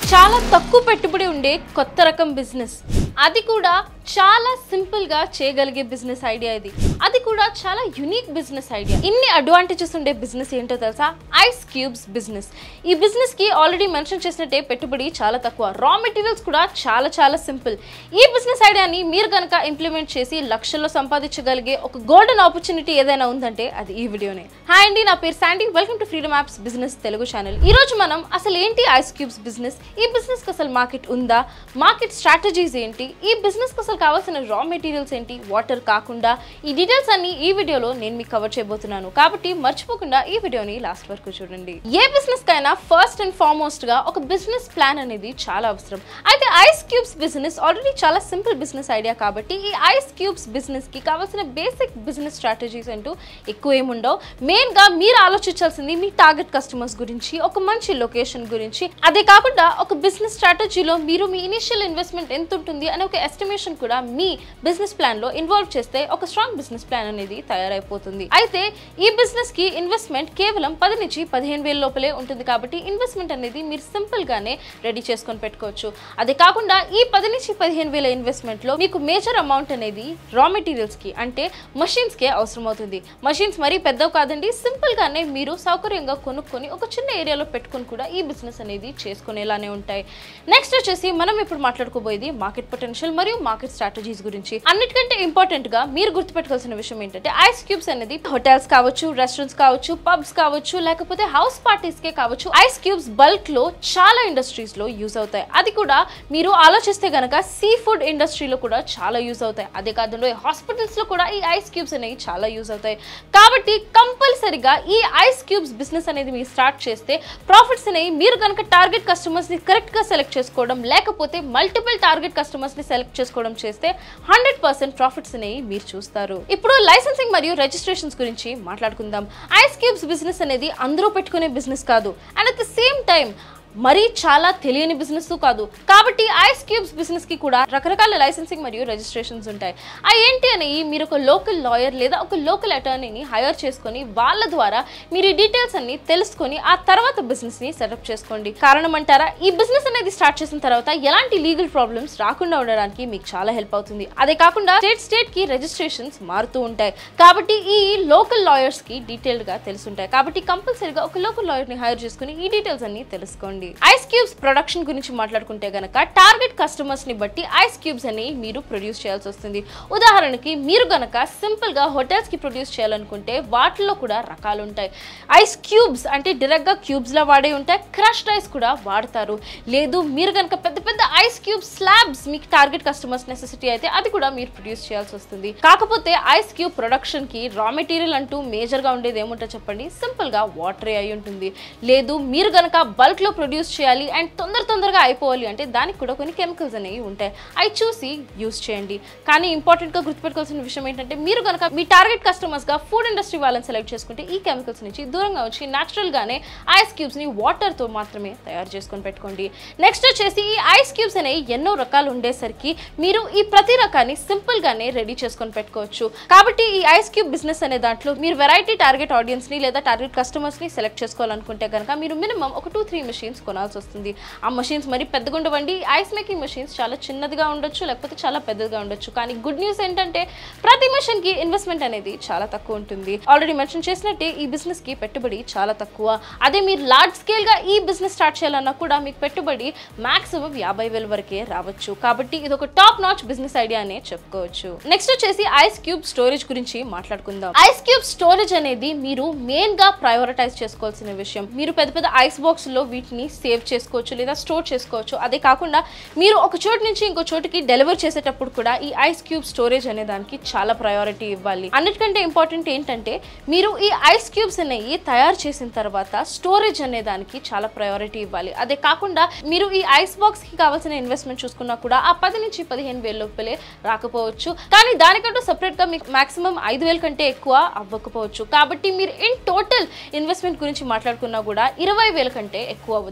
చాలా తక్కువ పెట్టుబడి ఉండే కొత్త రకం బిజినెస్ అది కూడా చాలా సింపుల్ గా చేయగలిగే బిజినెస్ ఐడియా ఇది అది కూడా చాలా యునిక్ బిజినెస్ ఐడియా ఇన్ని అడ్వాంటేజెస్ ఉండే బిజినెస్ ఏంటో తెలుసా ఐస్ క్యూబ్స్ బిజినెస్ ఈ బిజినెస్ కి ఆల్రెడీ మెన్షన్ చేసినట్టే పెట్టుబడి చాలా తక్కువ రా మెటీరియల్స్ కూడా చాలా చాలా సింపుల్ ఈ బిజినెస్ ఐడియాని మీరు కనుక ఇంప్లిమెంట్ చేసి లక్షల్లో సంపాదించగలిగే ఒక గోల్డెన్ ఆపర్చునిటీ ఏదైనా ఉందంటే అది ఈ వీడియోనే హాయ్ అండి నా పేరు Sandy welcome to freedom apps business Telugu channel ఈ రోజు మనం అసలు ఏంటి ఐస్ క్యూబ్స్ బిజినెస్ ఈ బిజినెస్ కి అసలు మార్కెట్ ఉందా మార్కెట్ స్ట్రాటజీస్ ఏంటి ఈ బిజినెస్ కి అసలు కావాల్సిన రా మెటీరియల్స్ ఏంటి వాటర్ కాకుండా ఈ డీటెయిల్స్ అన్ని ఈ వీడియోలో నేను మీకు కవర్ చేయబోతున్నాను కాబట్టి మర్చిపోకుండా ఈ వీడియోని లాస్ట్ వరకు చూడండి ఏ బిజినెస్ కైనా ఫస్ట్ అండ్ ఫార్మోస్ట్ గా ఒక బిజినెస్ ప్లాన్ అనేది చాలా అవసరం అయితే ఐస్ క్యూబ్స్ బిజినెస్ ఆల్రెడీ చాలా సింపుల్ బిజినెస్ ఐడియా కాబట్టి ఈ ఐస్ క్యూబ్స్ బిజినెస్ కి కావాల్సిన బేసిక్ బిజినెస్ స్ట్రాటజీస్ అంటూ ఎక్కువ ఏముండవు మెయిన్ గా మీరు ఆలోచించాల్సింది మీ టార్గెట్ కస్టమర్స్ గురించి ఒక మంచి లొకేషన్ గురించి అదే కాకుండా ఒక బిజినెస్ స్ట్రాటజీలో మీరు మీ ఇనిషియల్ ఇన్వెస్ట్మెంట్ ఎంత ఉంటుంది అనే ఒక ఎస్టిమేషన్ కూడా మీ బిజినెస్ ప్లాన్ లో ఇన్వాల్వ్ చేస్తే ఒక స్ట్రాంగ్ బిజినెస్ ప్లాన్ అనేది తయారైపోతుంది అయితే ఈ బిజినెస్ కి ఇన్వెస్ట్మెంట్ కేవలం పది నుంచి పదిహేను వేల లోపలే ఉంటుంది కాబట్టి ఇన్వెస్ట్మెంట్ అనేది మీరు సింపుల్ గానే రెడీ చేసుకొని పెట్టుకోవచ్చు అదే కాకుండా ఈ పది నుంచి పదిహేను వేల ఇన్వెస్ట్మెంట్ లో మీకు మేజర్ అమౌంట్ అనేది రా మెటీరియల్స్ కి అంటే మషిన్స్ కి అవసరం అవుతుంది మషిన్స్ మరీ పెద్దవి కాదండి సింపుల్ గానే మీరు సౌకర్యంగా కొనుక్కొని ఒక చిన్న ఏరియాలో పెట్టుకొని కూడా ఈ బిజినెస్ అనేది చేసుకునేలానే ఉంటాయి నెక్స్ట్ వచ్చేసి మనం ఇప్పుడు మాట్లాడుకోబోయేది మార్కెట్ పొటెన్షియల్ మరియు మార్కెట్ స్ట్రాటజీస్ గురించి అన్నిటికంటే ఇంపార్టెంట్ గా మీరు గుర్తుపెట్టుకోవాల్సిన విషయం ఏంటంటే ఐస్ క్యూబ్స్ అనేది హోటల్స్ కావచ్చు రెస్టారెంట్స్ కావచ్చు పబ్స్ కావచ్చు లేకపోతే హౌస్ పార్టీస్ కే కావచ్చు ఐస్ క్యూబ్స్ బల్క్ లో చాలా ఇండస్ట్రీస్ లో యూజ్ అవుతాయి అది కూడా మీరు ఆలోచిస్తే గనక సీ ఫుడ్ ఇండస్ట్రీలో కూడా చాలా యూజ్ అవుతాయి అదే కాదంలో హాస్పిటల్స్ లో కూడా ఈ ఐస్ క్యూబ్స్ అనేవి చాలా యూజ్ అవుతాయి కాబట్టి కంపల్సరిగా ఈ ఐస్ క్యూబ్స్ బిజినెస్ అనేది మీరు స్టార్ట్ చేస్తే ప్రాఫిట్స్ అనేవి మీరు కనుక టార్గెట్ కస్టమర్స్ ని కరెక్ట్ గా సెలెక్ట్ చేసుకోవడం లేకపోతే మల్టిపుల్ టార్గెట్ కస్టమర్స్ ని సెలెక్ట్ చేసుకోవడం చేస్తే హండ్రెడ్ పర్సెంట్ ప్రాఫిట్స్ అనేవి మీరు చూస్తారు ఇప్పుడు లైసెన్సింగ్ మరియు రిజిస్ట్రేషన్స్ గురించి మాట్లాడుకుందాం ఐస్ క్యూబ్స్ బిజినెస్ అనేది అందరూ పెట్టుకునే బిజినెస్ కాదు and at the same time మరీ చాలా తెలియని బిజినెస్ కాదు కాబట్టి ఐస్ క్యూబ్స్ బిజినెస్ కి కూడా రకరకాల లైసెన్సింగ్ మరియు రిజిస్ట్రేషన్స్ ఉంటాయి ఆ ఏంటి అని మీరు ఒక లోకల్ లాయర్ లేదా ఒక లోకల్ అటార్నీని హైర్ చేసుకొని వాళ్ళ ద్వారా మీరు ఈ డీటెయిల్స్ అన్ని తెలుసుకొని ఆ తర్వాత బిజినెస్ ని సెటప్ చేసుకోండి కారణం అంటారా ఈ బిజినెస్ అనేది స్టార్ట్ చేసిన తర్వాత ఎలాంటి లీగల్ ప్రాబ్లమ్స్ రాకుండా ఉండడానికి మీకు చాలా హెల్ప్ అవుతుంది అదే కాకుండా స్టేట్ స్టేట్ కి రిజిస్ట్రేషన్స్ మారుతూ ఉంటాయి కాబట్టి ఈ లోకల్ లాయర్స్ కి డీటెయిల్డ్ గా తెలుసుంటాయి కాబట్టి కంపల్సరీగా ఒక లోకల్ లాయర్ ని హైర్ చేసుకుని ఈ డీటెయిల్స్ అన్ని తెలుసుకోండి ఐస్ క్యూబ్స్ ప్రొడక్షన్ గురించి మాట్లాడుకుంటే గనక టార్గెట్ కస్టమర్స్ ని బట్టి ఐస్ క్యూబ్స్ అని మీరు ప్రొడ్యూస్ చేయాల్సి వస్తుంది ఉదాహరణకి మీరు గనక సింపుల్ గా హోటల్స్ కి ప్రొడ్యూస్ చేయాలనుకుంటే వాటిలో కూడా రకాలు ఉంటాయి ఐస్ క్యూబ్స్ అంటే డైరెక్ట్ గా క్యూబ్స్ లా వాడే ఉంటాయి క్రష్డ్ ఐస్ కూడా వాడతారు లేదు మీరు కనుక పెద్ద పెద్ద ఐస్ క్యూబ్ స్లాబ్స్ మీకు టార్గెట్ కస్టమర్స్ నెసెసిటీ అయితే అది కూడా మీరు ప్రొడ్యూస్ చేయాల్సి వస్తుంది కాకపోతే ఐస్ క్యూబ్ ప్రొడక్షన్ కి రా మెటీరియల్ అంటూ మేజర్ గా ఉండేది ఏముంటో చెప్పండి సింపుల్ గా వాటరే అయి ఉంటుంది లేదు మీరు గనక బల్క్ లో ప్రొడ్యూస్ చేయాలి అండ్ తొందర తొందరగా అయిపోవాలి అంటే దానికి కూడా కొన్ని కెమికల్స్ అనేవి ఉంటాయి అవి చూసి యూస్ చేయండి కానీ ఇంపార్టెంట్ గా గుర్తుపెట్టుకోవాల్సిన విషయం ఏంటంటే మీరు కనుక మీ టార్గెట్ కస్టమర్స్ గా ఫుడ్ ఇండస్ట్రీ వాళ్ళని సెలెక్ట్ చేసుకుంటే ఈ కెమికల్స్ నుంచి దూరంగా వచ్చి న్యాచురల్ గానే ఐస్ క్యూబ్స్ ని వాటర్ తో మాత్రమే తయారు చేసుకొని పెట్టుకోండి నెక్స్ట్ వచ్చేసి ఈ ఐస్ క్యూబ్స్ అనేవి ఎన్నో రకాలు ఉండేసరికి మీరు ఈ ప్రతి రకాన్ని సింపుల్ గానే రెడీ చేసుకొని పెట్టుకోవచ్చు కాబట్టి ఈ ఐస్ క్యూబ్ బిజినెస్ అనే దాంట్లో మీరు వెరైటీ టార్గెట్ ఆడియన్స్ ని లేదా టార్గెట్ కస్టమర్స్ ని సెలెక్ట్ చేసుకోవాలనుకుంటే కనుక మీరు మినిమం ఒక టూ త్రీ మెషిన్స్ కొనాల్సి వస్తుంది ఆ మషిన్స్ మరి పెద్దగా ఉండవండి ఐస్ మేకింగ్ మెషిన్స్ చాలా చిన్నదిగా ఉండొచ్చు లేకపోతే చాలా పెద్దదిగా ఉండొచ్చు కానీ గుడ్ న్యూస్ ఏంటంటే ప్రతి మెషిన్ కి ఇన్వెస్ట్మెంట్ అనేది చాలా తక్కువ ఉంటుంది ఆల్రెడీ మెన్షన్ చేసినట్టే ఈ బిజినెస్ కి పెట్టుబడి చాలా తక్కువ అదే మీరు లార్జ్ స్కేల్ గా ఈ బిజినెస్ స్టార్ట్ చేయాలన్నా కూడా మీకు పెట్టుబడి మాక్సిమం యాభై వేల వరకే రావచ్చు కాబట్టి ఇది ఒక టాప్ నాచ్ బిజినెస్ ఐడియా అనే చెప్పుకోవచ్చు నెక్స్ట్ వచ్చేసి ఐస్ క్యూబ్ స్టోరేజ్ గురించి మాట్లాడుకుందాం ఐస్ క్యూబ్ స్టోరేజ్ అనేది మీరు మెయిన్ గా ప్రయారిటైజ్ చేసుకోవాల్సిన విషయం మీరు పెద్ద పెద్ద ఐస్ బాక్స్ లో వీటిని సేవ్ చేసుకోవచ్చు లేదా స్టోర్ చేసుకోవచ్చు అదే కాకుండా మీరు ఒక చోటు నుంచి ఇంకో చోటుకి డెలివర్ చేసేటప్పుడు కూడా ఈ ఐస్ క్యూబ్ స్టోరేజ్ అనే దానికి చాలా ప్రయారిటీ ఇవ్వాలి అన్నిటికంటే ఇంపార్టెంట్ ఏంటంటే మీరు ఈ ఐస్ క్యూబ్స్ అనేవి తయారు చేసిన తర్వాత స్టోరేజ్ అనే దానికి చాలా ప్రయారిటీ ఇవ్వాలి అదే కాకుండా మీరు ఈ ఐస్ బాక్స్ కి కావాల్సిన ఇన్వెస్ట్మెంట్ చూసుకున్నా కూడా ఆ పది నుంచి పదిహేను వేల లోపలే రాకపోవచ్చు కానీ దానికంటూ సపరేట్ గా మీకు మాక్సిమం ఐదు వేల కంటే ఎక్కువ అవ్వకపోవచ్చు కాబట్టి మీరు ఇన్ టోటల్ ఇన్వెస్ట్మెంట్ గురించి మాట్లాడుకున్నా కూడా ఇరవై వేల కంటే ఎక్కువ అవ్వదు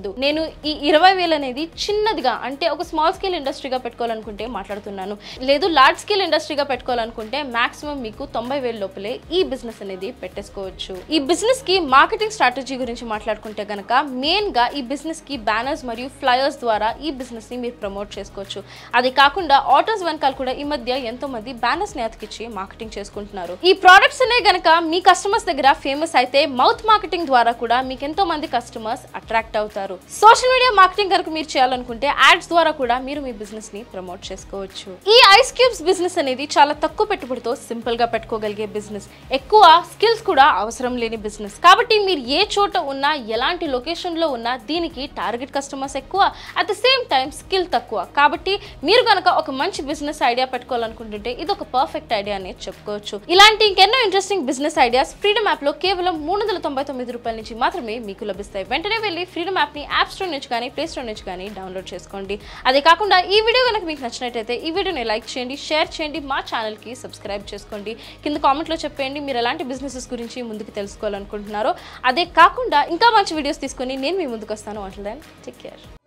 వద్దు నేను ఈ ఇరవై వేలు అనేది చిన్నదిగా అంటే ఒక స్మాల్ స్కేల్ ఇండస్ట్రీగా పెట్టుకోవాలనుకుంటే మాట్లాడుతున్నాను లేదు లార్జ్ స్కేల్ ఇండస్ట్రీగా పెట్టుకోవాలనుకుంటే మాక్సిమం మీకు తొంభై వేల లోపలే ఈ బిజినెస్ అనేది పెట్టేసుకోవచ్చు ఈ బిజినెస్ కి మార్కెటింగ్ స్ట్రాటజీ గురించి మాట్లాడుకుంటే గనక మెయిన్ గా ఈ బిజినెస్ కి బ్యానర్స్ మరియు ఫ్లయర్స్ ద్వారా ఈ బిజినెస్ ని మీరు ప్రమోట్ చేసుకోవచ్చు అది కాకుండా ఆటోస్ వెనకాల కూడా ఈ మధ్య ఎంతో మంది బ్యానర్స్ ని అతికిచ్చి మార్కెటింగ్ చేసుకుంటున్నారు ఈ ప్రోడక్ట్స్ అనే గనక మీ కస్టమర్స్ దగ్గర ఫేమస్ అయితే మౌత్ మార్కెటింగ్ ద్వారా కూడా మీకు ఎంతో మంది కస్టమర్స్ అట్రాక్ట్ అవుతారు సోషల్ మీడియా మార్కెటింగ్ కనుక మీరు చేయాలనుకుంటే యాడ్స్ ద్వారా కూడా మీరు మీ బిజినెస్ ని ప్రమోట్ చేసుకోవచ్చు ఈ ఐస్ క్యూబ్స్ బిజినెస్ అనేది చాలా తక్కువ పెట్టుబడితో సింపుల్ గా పెట్టుకోగలిగే బిజినెస్ ఎక్కువ స్కిల్స్ కూడా అవసరం లేని బిజినెస్ కాబట్టి మీరు ఏ చోట ఉన్నా ఎలాంటి లొకేషన్ లో ఉన్నా దీనికి టార్గెట్ కస్టమర్స్ ఎక్కువ at the same time skill తక్కువ కాబట్టి మీరు కనుక ఒక మంచి బిజినెస్ ఐడియా పెట్టుకోవాలనుకుంటుంటే ఇది ఒక పర్ఫెక్ట్ ఐడియా అనేది చెప్పుకోవచ్చు ఇలాంటి ఇంకెన్నో interesting business ideas freedom app లో కేవలం మూడు వందల తొంభై తొమ్మిది రూపాయల నుంచి మాత్రమే మీకు లభిస్తాయి వెంటనే వెళ్ళి ఫ్రీడమ్ యాప్ ని యాప్ స్టోర్ నుంచి కానీ ప్లే స్టోర్ నుంచి కానీ డౌన్లోడ్ చేసుకోండి అదే కాకుండా ఈ వీడియో కనుక మీకు నచ్చినట్టయితే ఈ వీడియోని లైక్ చేయండి షేర్ చేయండి మా ఛానల్ కి సబ్స్క్రైబ్ చేసుకోండి కింద కామెంట్ లో చెప్పండి మీరు ఎలాంటి బిజినెసెస్ గురించి ముందుకు తెలుసుకోవాలనుకుంటున్నారో అదే కాకుండా ఇంకా మంచి వీడియోస్ తీసుకొని నేను మీ ముందుకు వస్తాను అంటే టేక్ కేర్